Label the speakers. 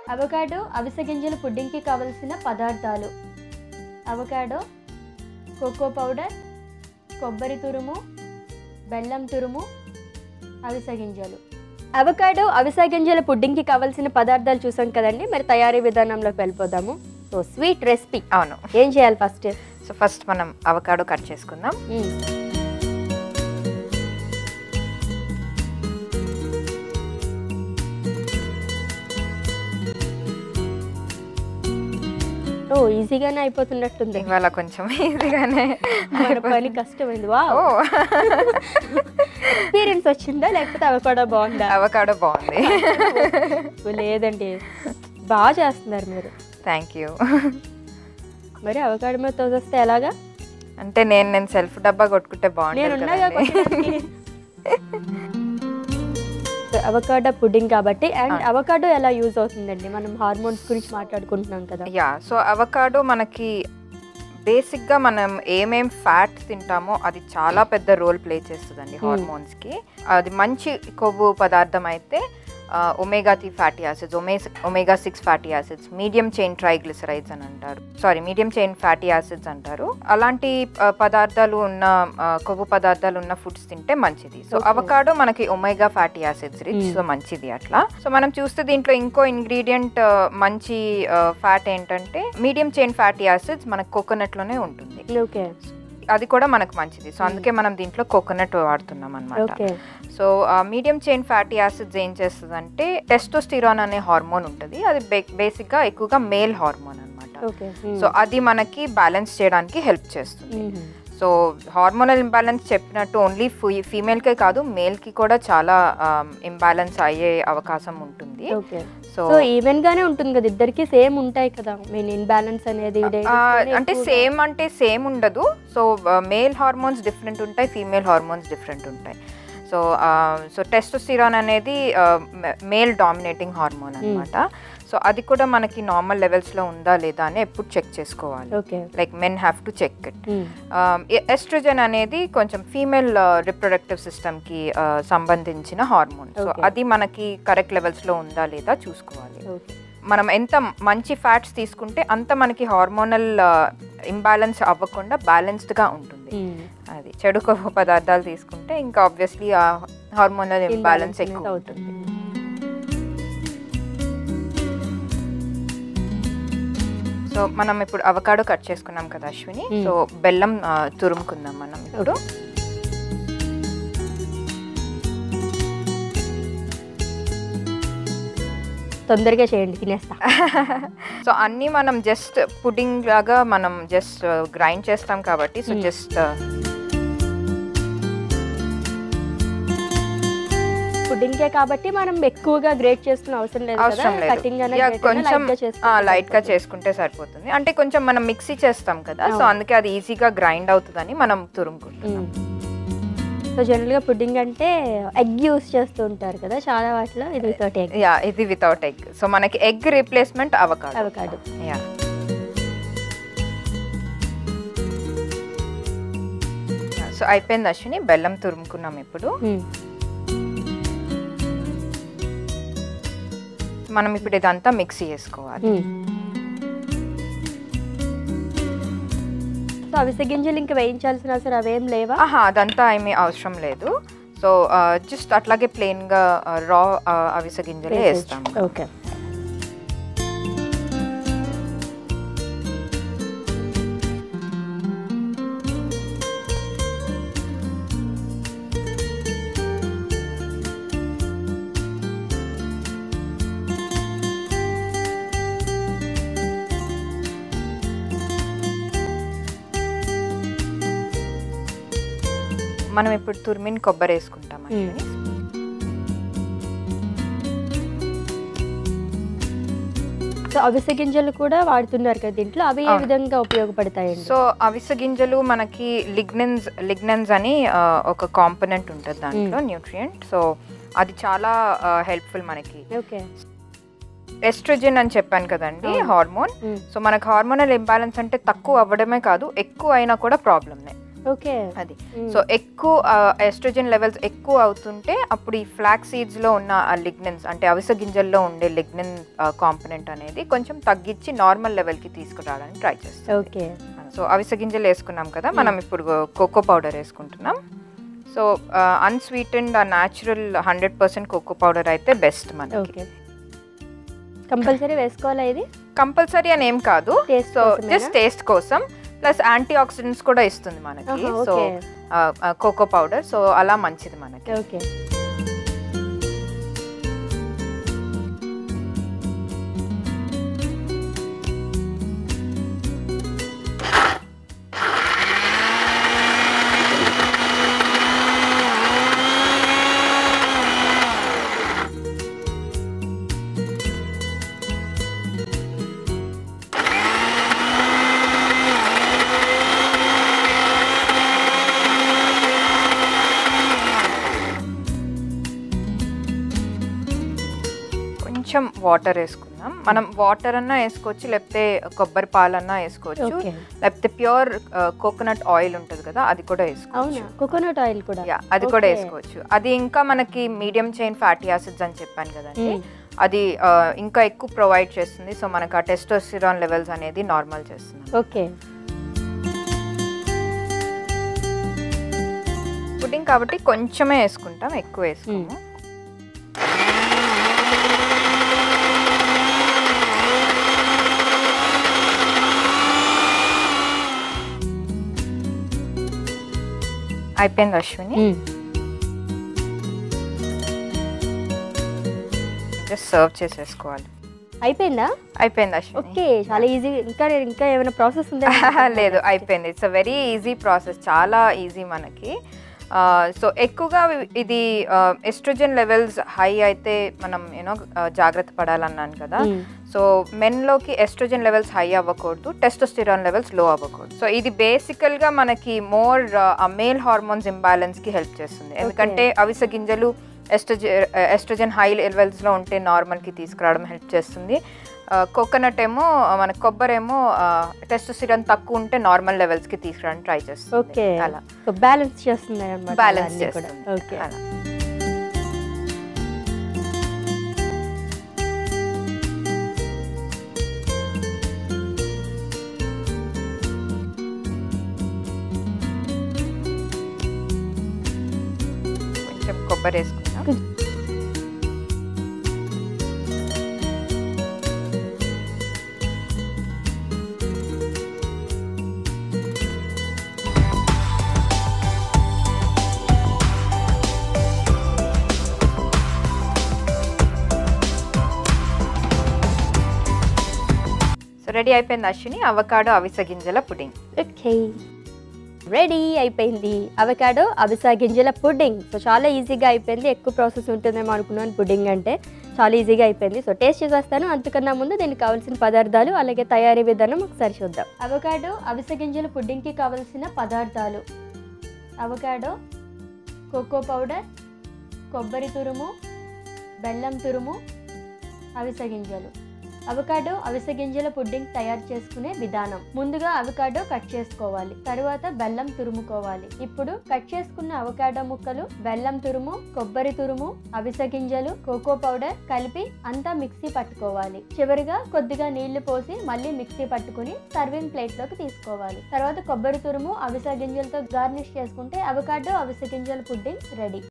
Speaker 1: Avocado అవిసె గింజల పుడ్డింగ్కి కావలసిన పదార్థాలు అవకాడో కోకో పౌడర్ కొబ్బరి తురుము బెల్లం తురుము అవిసె గింజలు అవకాడో అవిసె గింజల పుడ్డింగ్కి కావలసిన పదార్థాలు చూసాం కదండి మరి తయారీ విధానంలోకి వెళ్ళిపోదాము సో స్వీట్ రెసిపీ
Speaker 2: అవును
Speaker 1: ఏం చేయాలి ఫస్ట్
Speaker 2: సో ఫస్ట్ మనం అవకాడో కట్ చేసుకుందాం
Speaker 1: ఓ ఈజీగానే అయిపోతున్నట్టుంది
Speaker 2: ఇవాళ కొంచెం ఈజీగానే
Speaker 1: మన పని కష్టమైంది వా
Speaker 2: ఓ
Speaker 1: ఎక్స్పీరియన్స్ వచ్చిందా లేకపోతే అవకాడో బాగుందా
Speaker 2: అవకాడో బాగుంది
Speaker 1: లేదండి బాగా చేస్తున్నారు మీరు
Speaker 2: థ్యాంక్ యూ
Speaker 1: మరి అవకాడో మీద తోసేస్తే ఎలాగా
Speaker 2: అంటే నేను నేను సెల్ఫ్ డబ్బా కొట్టుకుంటే
Speaker 1: నేను
Speaker 2: బాగుంటుంది
Speaker 1: ఉన్నాగా
Speaker 2: కదండి.
Speaker 1: అవకాడో పుడ్డింగ్ కాబట్టి అండ్ అవకాడో ఎలా యూజ్ అవుతుందండి మనం హార్మోన్స్ గురించి మాట్లాడుకుంటున్నాం కదా
Speaker 2: యా సో అవకాడో మనకి బేసిక్గా మనం ఏమేం ఫ్యాట్ తింటామో అది చాలా పెద్ద రోల్ ప్లే చేస్తుందండి
Speaker 1: Hmm.
Speaker 2: హార్మోన్స్కి అది మంచి కొవ్వు పదార్థం అయితే omega three fatty acids ome omega six fatty acids medium chain triglycerides అని అంటారు sorry medium chain fatty acids అంటారు అలాంటి ఆ, పదార్థాలు ఉన్న ఆ, కొవ్వు పదార్థాలు ఉన్న ఫుడ్స్ తింటే మంచిది సో
Speaker 1: Okay.
Speaker 2: అవకాడో మనకి omega fatty acids rich
Speaker 1: Hmm.
Speaker 2: So మంచిది అట్లా సో మనం చూస్తే దీంట్లో ఇంకో ఇంగ్రీడియంట్ మంచి ఫ్యాట్ ఏంటంటే మీడియం చైన్ ఫ్యాటీ యాసిడ్స్ మనకు కోకోనట్ లోనే ఉంటుంది
Speaker 1: ఓకే
Speaker 2: అది కూడా మనకు మంచిది సో అందుకే మనం దీంట్లో కోకోనట్ వాడుతున్నాం అనమాట
Speaker 1: okay
Speaker 2: so medium chain fatty acids ఏం చేస్తుందంటే టెస్టోస్టిరాన్ అనే హార్మోన్ ఉంటుంది అది బేసిక్ గా ఎక్కువగా మేల్ హార్మోన్ అనమాట
Speaker 1: ఓకే
Speaker 2: సో అది మనకి బ్యాలెన్స్ చేయడానికి హెల్ప్ చేస్తుంది సో హార్మోనల్ ఇంబ్యాలెన్స్ చెప్పినట్టు ఓన్లీ ఫీమేల్కే కాదు మేల్కి కూడా చాలా ఇంబ్యాలెన్స్ అయ్యే అవకాశం ఉంటుంది
Speaker 1: ఓకే
Speaker 2: సో
Speaker 1: సో ఈవెన్ గానే ఉంటుంది కదా ఇద్దరికి సేమ్ ఉంటాయి కదా మీన్ ఇన్బ్యాలెన్స్ అనేది
Speaker 2: ఆ, అంటే సేమ్ అంటే సేమ్ ఉండదు సో మేల్ హార్మోన్స్ డిఫరెంట్ ఉంటాయి ఫీమేల్ హార్మోన్స్ డిఫరెంట్ ఉంటాయి సో సో టెస్టోస్టిరాన్ అనేది మేల్ డామినేటింగ్ హార్మోన్ అన్నమాట సో అది కూడా మనకి నార్మల్ లెవెల్స్లో ఉందా లేదా అని ఎప్పుడు చెక్ చేసుకోవాలి
Speaker 1: okay
Speaker 2: like men have to check it estrogen అనేది కొంచెం ఫీమేల్ రిప్రొడక్టివ్ సిస్టమ్కి సంబంధించిన హార్మోన్ సో
Speaker 1: Okay.
Speaker 2: అది మనకి కరెక్ట్ లెవెల్స్లో ఉందా లేదా చూసుకోవాలి
Speaker 1: ఓకే
Speaker 2: మనం ఎంత మంచి ఫ్యాట్స్ తీసుకుంటే అంత మనకి హార్మోనల్ ఇంబ్యాలెన్స్ అవ్వకుండా బ్యాలెన్స్డ్గా ఉంటుంది అది చెడు కొవ్వు పదార్థాలు తీసుకుంటే ఇంకా ఆబ్వియస్లీ ఆ హార్మోనల్ ఇంబ్యాలెన్స్ ఎక్కువ ఉంటుంది సో మనం ఇప్పుడు అవకాడో కట్ చేసుకున్నాం కదా అశ్విని
Speaker 1: Hmm.
Speaker 2: సో బెల్లం ఆ, తురుముకుందాం మనం ఇప్పుడు
Speaker 1: తొందరగా చేయండి తినేస్తా
Speaker 2: సో అన్నీ మనం జస్ట్ పుడింగ్ లాగా మనం జస్ట్ గ్రైండ్ చేస్తాం కాబట్టి సో
Speaker 1: Hmm.
Speaker 2: జస్ట్
Speaker 1: పుడ్డింగే కాబట్టి మనం ఎక్కువగా గ్రేట్ చేసుకునే అవసరం లేదు
Speaker 2: అవసరం లేదు
Speaker 1: కటింగ్
Speaker 2: Yeah, కొంచెం లైట్ గా చేసుకుంటే సరిపోతుంది అంటే కొంచెం మనం మిక్సీ చేస్తాం కదా సో
Speaker 1: అవును.
Speaker 2: అందుకే అది ఈజీగా గ్రైండ్ అవుతుందని మనం తురుముకుంటాం
Speaker 1: సో జనరల్ గా పుడ్డింగ్ అంటే ఎగ్ యూస్ చేస్తూ ఉంటారు కదా చాలా వాటిలో ఇది వితౌట్ ఎగ్
Speaker 2: యా ఇది వితౌట్ ఎగ్ సో మనకి egg replacement avocado
Speaker 1: avocado
Speaker 2: yeah so అయిపోయింది అశ్విని బెల్లం తురుముకున్నాం ఇప్పుడు మనం ఇప్పుడు ఇదంతా మిక్సీ చేసుకోవాలి
Speaker 1: సో అవిసె గింజలు ఇంకా వేయించాల్సిన అవసరం అవేం లేవా
Speaker 2: ఆహా అదంతా ఏమీ అవసరం లేదు సో జస్ట్ అట్లాగే ప్లెయిన్ గా రా అవిసె గింజలే వేస్తాం
Speaker 1: ఓకే
Speaker 2: మనం ఇప్పుడు తురిమిన కొబ్బరి వేసుకుంటాం అశ్విని
Speaker 1: సో అవిసె గింజలు కూడా వాడుతున్నారు కదా దీంట్లో అవి ఏ
Speaker 2: అవును.
Speaker 1: విధంగా ఉపయోగపడతాయండి
Speaker 2: సో అవిసె గింజలు మనకి లిగ్నెన్స్ లిగ్నెన్స్ అని ఆ, ఒక కాంపనెంట్ ఉంటుంది దాంట్లో న్యూట్రియంట్ సో అది చాలా హెల్ప్ఫుల్ మనకి
Speaker 1: ఓకే
Speaker 2: ఎస్ట్రోజన్ అని చెప్పాను కదండి
Speaker 1: అవును.
Speaker 2: Hormone
Speaker 1: Mm.
Speaker 2: సో మనకు హార్మోనల్ ఇంబ్యాలెన్స్ అంటే తక్కువ అవ్వడమే కాదు ఎక్కువ అయినా కూడా ప్రాబ్లమ్నే
Speaker 1: ఓకే
Speaker 2: అది సో ఎక్కువ ఎస్ట్రోజన్ లెవెల్స్ ఎక్కువ అవుతుంటే అప్పుడు ఈ ఫ్లాక్ సీడ్స్లో ఉన్న ఆ లిగ్నెన్స్ అంటే అవిసె గింజల్లో ఉండే లిగ్నెన్ కాంపనెంట్ అనేది కొంచెం తగ్గించి నార్మల్ లెవెల్కి తీసుకురావడానికి ట్రై చేస్తాం
Speaker 1: ఓకే
Speaker 2: సో అవిసె గింజలు వేసుకున్నాం కదా మనం ఇప్పుడు కోకో పౌడర్ వేసుకుంటున్నాం so unsweetened ah natural hundred percent cocoa powder అయితే బెస్ట్ మనకి
Speaker 1: ఓకే కంపల్సరీ వేసుకోవాలా ఇది
Speaker 2: కంపల్సరీ అని ఏం కాదు
Speaker 1: Taste
Speaker 2: సో
Speaker 1: కోసమేనా?
Speaker 2: జస్ట్ టేస్ట్ కోసం ప్లస్ యాంటీ ఆక్సిడెంట్స్ కూడా ఇస్తుంది మనకి
Speaker 1: ఆహా,
Speaker 2: so
Speaker 1: okay.
Speaker 2: Cocoa powder so అలా మంచిది మనకి
Speaker 1: ఓకే
Speaker 2: కొంచెం వాటర్ వేసుకుందాం మనం వాటర్ అన్నా వేసుకోవచ్చు లేకపోతే కొబ్బరి పాలన్నా వేసుకోవచ్చు
Speaker 1: ఓకే
Speaker 2: లేకపోతే ప్యూర్ కోకోనట్ ఆయిల్ ఉంటుంది కదా అది కూడా వేసుకోవచ్చు
Speaker 1: అవునా కోకోనట్ ఆయిల్ కూడా
Speaker 2: యా అది కూడా
Speaker 1: Okay.
Speaker 2: వేసుకోవచ్చు అది ఇంకా మనకి మీడియం చైన్ ఫ్యాటీ యాసిడ్స్ అని చెప్పాను కదండి
Speaker 1: మ్మ్.
Speaker 2: అది ఆ, ఇంకా ఎక్కువ ప్రొవైడ్ చేస్తుంది సో మనకు ఆ టెస్టోస్టిరాన్ లెవెల్స్ అనేది నార్మల్ చేస్తుంది
Speaker 1: ఓకే
Speaker 2: పుడ్డింగ్ కాబట్టి కొంచెమే వేసుకుంటాం ఎక్కువ వేసుకోము అయిపోయింది అశ్విని
Speaker 1: మ్మ్.
Speaker 2: జస్ట్ సర్వ్ చేసేసుకోవాలి
Speaker 1: అయిపోయిందా
Speaker 2: అయిపోయింది అశ్విని
Speaker 1: ఓకే చాలా ఈజీ ఇంకా నేను ఇంకా ఏమైనా ప్రాసెస్ ఉందా
Speaker 2: లేదు అయిపోయింది it's a very easy process చాలా ఈజీ మనకి సో ఎక్కువగా ఇది ఎస్ట్రోజన్ లెవెల్స్ హై అయితే మనం యూనో జాగ్రత్త పడాలన్నాను కదా
Speaker 1: మ్మ్.
Speaker 2: సో మెన్లోకి ఎస్ట్రోజన్ లెవెల్స్ హై అవ్వకూడదు టెస్టోస్టిరాన్ లెవెల్స్ లో అవ్వకూడదు సో ఇది బేసికల్గా మనకి మోర్ మేల్ హార్మోన్స్ ఇంబ్యాలెన్స్కి హెల్ప్ చేస్తుంది ఎందుకంటే అవిసె గింజలు ఎస్ట్రోజన్ ఎస్ట్రోజన్ హై లెవెల్స్లో ఉంటే నార్మల్కి తీసుకురావడం హెల్ప్ చేస్తుంది కోకోనట్ ఏమో మన కొబ్బరి ఏమో టెస్టోస్టిరాన్ తక్కువ ఉంటే నార్మల్ లెవెల్స్కి తీసుకురావడానికి ట్రై చేస్తుంది
Speaker 1: ఓకే
Speaker 2: అలా
Speaker 1: సో బ్యాలెన్స్ చేస్తుంది అనమాట
Speaker 2: బ్యాలెన్స్
Speaker 1: కూడా
Speaker 2: చేస్తుంది
Speaker 1: ఓకే
Speaker 2: అలా కొంచెం కొబ్బరి వేసుకుందాం సో రెడీ అయిపోయింది అశ్విని అవకాడో అవిసె గింజల పుడింగ్
Speaker 1: ఓకే రెడీ అయిపోయింది అవకాడో అవిసా గింజల పుడ్డింగ్ సో చాలా ఈజీగా అయిపోయింది ఎక్కువ ప్రాసెస్ ఉంటుందేమో అనుకున్నాను పుడ్డింగ్ అంటే చాలా ఈజీగా అయిపోయింది సో టేస్ట్ చేసేస్తాను అంతకన్నా ముందు దీనికి కావాల్సిన పదార్థాలు అలాగే తయారీ విధానం ఒకసారి చూద్దాం అవకాడో అవిసె గింజల పుడ్డింగ్కి కావాల్సిన పదార్థాలు అవకాడో కోకో పౌడర్ కొబ్బరి తురుము బెల్లం తురుము అవిసె గింజలు అవకాడో అవిసె గింజల పుడ్డింగ్ తయారు చేసుకునే విధానం ముందుగా అవకాడో కట్ చేసుకోవాలి తరువాత బెల్లం తురుముకోవాలి ఇప్పుడు కట్ చేసుకున్న అవకాడో ముక్కలు బెల్లం తురుము కొబ్బరి తురుము అవిసె గింజలు కోకో పౌడర్ కలిపి అంతా మిక్సీ పట్టుకోవాలి చివరిగా కొద్దిగా నీళ్లు పోసి మళ్ళీ మిక్సీ పట్టుకుని సర్వింగ్ ప్లేట్ లోకి తీసుకోవాలి తర్వాత కొబ్బరి తురుము అవిసె గింజలతో గార్నిష్ చేసుకుంటే అవకాడో అవిసె గింజల పుడ్డింగ్ రెడీ